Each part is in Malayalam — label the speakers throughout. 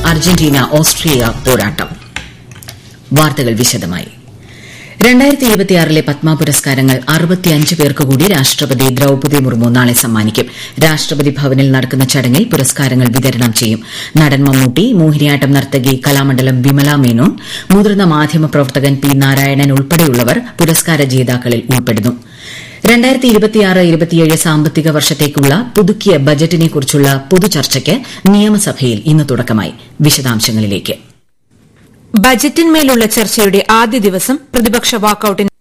Speaker 1: അർജന്റീന ഓസ്ട്രിയ പോരാട്ടം വാർത്തകൾ വിശദമായി രണ്ടായിരത്തി ഇരുപത്തിയാറിലെ പത്മ പുരസ്കാരങ്ങൾ അറുപത്തിയഞ്ച് പേർക്ക് കൂടി രാഷ്ട്രപതി ദ്രൌപദി മുർമു നാളെ സമ്മാനിക്കും രാഷ്ട്രപതി ഭവനിൽ നടക്കുന്ന ചടങ്ങിൽ പുരസ്കാരങ്ങൾ വിതരണം ചെയ്യും നടൻ മമ്മൂട്ടി മോഹിനിയാട്ടം നർത്തകി കലാമണ്ഡലം വിമല മേനോൻ മുതിർന്ന മാധ്യമപ്രവർത്തകൻ പി നാരായണൻ ഉൾപ്പെടെയുള്ളവർ പുരസ്കാര ജേതാക്കളിൽ ഉൾപ്പെടുന്നു രണ്ടായിരത്തി ഇരുപത്തിയാറ് ഇരുപത്തിയേഴ് സാമ്പത്തിക വർഷത്തേക്കുള്ള പുതുക്കിയ ബജറ്റിനെക്കുറിച്ചുള്ള പൊതുചർച്ചയ്ക്ക് നിയമസഭയിൽ ഇന്ന് തുടക്കമായി വിശദാംശങ്ങളിലേക്ക്
Speaker 2: ബജറ്റിന്മേലുള്ള ചർച്ചയുടെ ആദ്യ ദിവസം പ്രതിപക്ഷ വാക്കൌട്ടിന്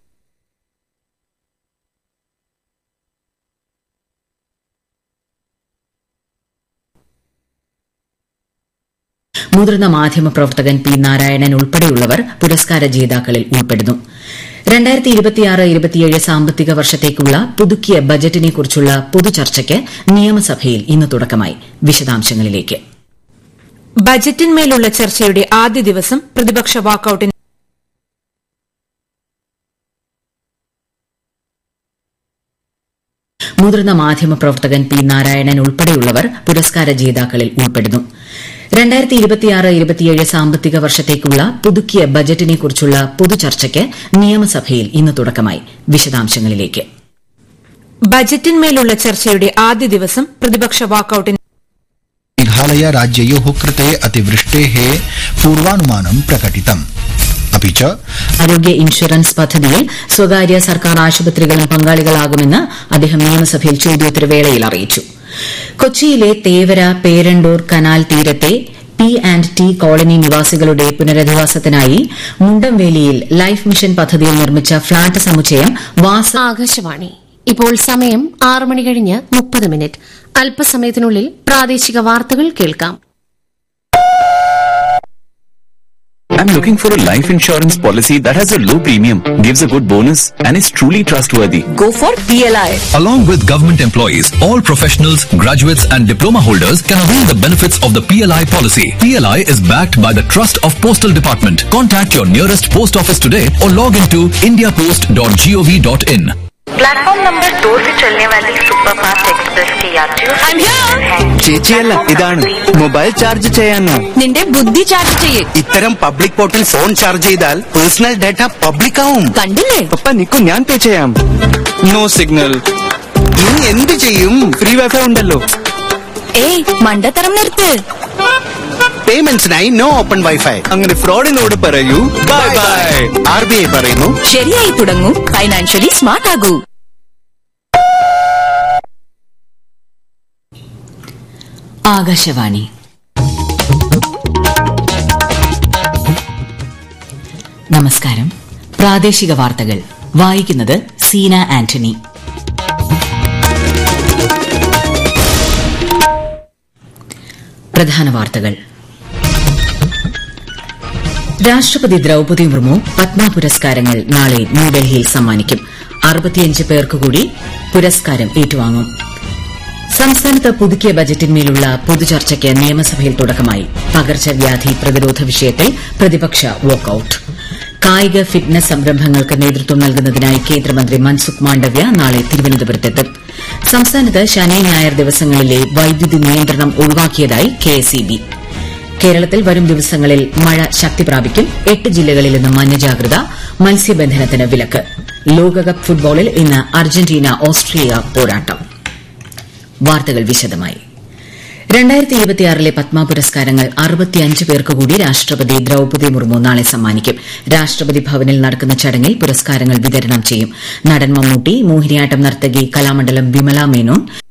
Speaker 1: മുതിർന്ന മാധ്യമപ്രവർത്തകൻ പി നാരായണൻ ഉൾപ്പെടെയുള്ളവർ പുരസ്കാര ജേതാക്കളിൽ ഉൾപ്പെടുന്നു രണ്ടായിരത്തി ഇരുപത്തിയാറ് ഇരുപത്തിയേഴ് സാമ്പത്തിക വർഷത്തേക്കുള്ള പുതുക്കിയ ബജറ്റിനെക്കുറിച്ചുള്ള പൊതുചർച്ചയ്ക്ക് നിയമസഭയിൽ ഇന്ന് തുടക്കമായി വിശദാംശങ്ങളിലേക്ക്
Speaker 2: ബജറ്റിന്മേലുള്ള ചർച്ചയുടെ ആദ്യ ദിവസം പ്രതിപക്ഷ വാക്കൌട്ടിന്
Speaker 1: മുതിർന്ന മാധ്യമപ്രവർത്തകൻ പി നാരായണൻ ഉൾപ്പെടെയുള്ളവർ പുരസ്കാര ജേതാക്കളിൽ ഉൾപ്പെടുന്നു രണ്ടായിരത്തി ഇരുപത്തിയാറ് ഇരുപത്തിയേഴ് സാമ്പത്തിക വർഷത്തേക്കുള്ള പുതുക്കിയ ബജറ്റിനെക്കുറിച്ചുള്ള പൊതുചർച്ചയ്ക്ക് നിയമസഭയിൽ ഇന്ന് തുടക്കമായി വിശദാംശങ്ങളിലേക്ക്
Speaker 2: ബജറ്റിന്മേലുള്ള ചർച്ചയുടെ ആദ്യ ദിവസം പ്രതിപക്ഷ വാക്കൌട്ടിന്
Speaker 3: मेघालय राज्ययोः कृते अतिवृष्टेः पूर्वानुमानं प्रकटितम् अपि च
Speaker 1: ആരോഗ്യ ഇൻഷുറൻസ് പദ്ധതിയിൽ സ്വകാര്യ സർക്കാർ ആശുപത്രികളും പങ്കാളികളാകുമെന്ന് അദ്ദേഹം നിയമസഭയിൽ ചോദ്യോത്തരവേളയിൽ അറിയിച്ചു കൊച്ചിയിലെ തേവര പേരണ്ടൂർ കനാൽ തീരത്തെ പി ആൻഡ് ടി കോളനി നിവാസികളുടെ പുനരധിവാസത്തിനായി മുണ്ടംവേലിയിൽ ലൈഫ് മിഷൻ പദ്ധതിയിൽ നിർമ്മിച്ച ഫ്ളാറ്റ് സമുച്ചയം വാസ
Speaker 4: ആകാശവാണി ഇപ്പോൾ സമയം ആറ് മണി കഴിഞ്ഞ് മുപ്പത് മിനിറ്റ് അല്പസമയത്തിനുള്ളിൽ പ്രാദേശിക വാർത്തകൾ കേൾക്കാം
Speaker 5: I'm looking for a life insurance policy that has a low premium, gives a good bonus, and is truly trustworthy.
Speaker 6: Go for PLI.
Speaker 7: Along with government employees, all professionals, graduates and diploma holders can avail the benefits of the PLI policy. PLI is backed by the Trust of Postal Department. Contact your nearest post office today or log into indiapost.gov.in.
Speaker 8: Platform number दो से चलने वाली सुपरफास्ट एक्सप्रेस के यात्रियों से निवेदन है
Speaker 9: ചേച്ചിയല്ല ഇതാണ് മൊബൈൽ ചാർജ് ചെയ്യാനോ
Speaker 6: നിന്റെ ബുദ്ധി ചാർജ് ചെയ്യേ
Speaker 9: ഇത്തരം പബ്ലിക് പോർട്ടിൽ ഫോൺ ചാർജ് ചെയ്താൽ പേഴ്സണൽ ഡാറ്റ പബ്ലിക് ആവും
Speaker 6: കണ്ടില്ലേ
Speaker 9: പപ്പ നിക്കു ഞാൻ പേ ചെയ്യാം നോ സിഗ്നൽ നീ എന്ത് ചെയ്യും ഫ്രീ വൈഫൈ ഉണ്ടല്ലോ
Speaker 6: ഏയ് മണ്ടത്തരം നിർത്ത്
Speaker 9: പേയ്മെന്റ്സിനായി നോ ഓപ്പൺ വൈഫൈ അങ്ങനെ ഫ്രോഡിനോട് പറയൂ bye bye R B I പറയുന്നു
Speaker 6: ശരിയായി തുടങ്ങൂ ഫൈനാൻഷ്യലി സ്മാർട്ട് ആകൂ
Speaker 1: ആകാശവാണി നമസ്കാരം പ്രാദേശിക വാർത്തകൾ വായിക്കുന്നത് സീന ആന്റണി പ്രധാന വാർത്തകൾ രാഷ്ട്രപതി ദ്രൌപദി മുർമു പത്മ പുരസ്കാരങ്ങൾ നാളെ ന്യൂഡൽഹിയിൽ സമ്മാനിക്കും അറുപത്തിയഞ്ച് പേർക്ക് കൂടി പുരസ്കാരം ഏറ്റുവാങ്ങും സംസ്ഥാനത്ത് പുതുക്കിയ ബജറ്റിന്മേലുള്ള പൊതുചർച്ചയ്ക്ക് നിയമസഭയിൽ തുടക്കമായി പകർച്ചവ്യാധി പ്രതിരോധ വിഷയത്തിൽ പ്രതിപക്ഷ വാക്കൌട്ട് കായിക ഫിറ്റ്നസ് സംരംഭങ്ങൾക്ക് നേതൃത്വം നൽകുന്നതിനായി കേന്ദ്രമന്ത്രി മൻസുഖ് മാണ്ഡവ്യ നാളെ തിരുവനന്തപുരത്തെത്തും സംസ്ഥാനത്ത് ശനി ഞായർ ദിവസങ്ങളിലെ വൈദ്യുതി നിയന്ത്രണം ഒഴിവാക്കിയതായി കെഎസ്ഇബി കേരളത്തിൽ വരും ദിവസങ്ങളിൽ മഴ ശക്തി പ്രാപിക്കും എട്ട് ജില്ലകളിൽ ഇന്ന് മഞ്ഞ ജാഗ്രത മത്സ്യബന്ധനത്തിന് വിലക്ക് ലോകകപ്പ് ഫുട്ബോളിൽ ഇന്ന് അർജന്റീന ഓസ്ട്രിയ പോരാട്ടം വാർത്തകൾ വിശദമായി രണ്ടായിരത്തി ഇരുപത്തിയാറിലെ പത്മ പുരസ്കാരങ്ങൾ അറുപത്തിയഞ്ച് പേർക്ക് കൂടി രാഷ്ട്രപതി ദ്രൌപദി മുർമു നാളെ സമ്മാനിക്കും രാഷ്ട്രപതി ഭവനിൽ നടക്കുന്ന ചടങ്ങിൽ പുരസ്കാരങ്ങൾ വിതരണം ചെയ്യും നടൻ മമ്മൂട്ടി മോഹിനിയാട്ടം നർത്തകി കലാമണ്ഡലം വിമല മേനോൻ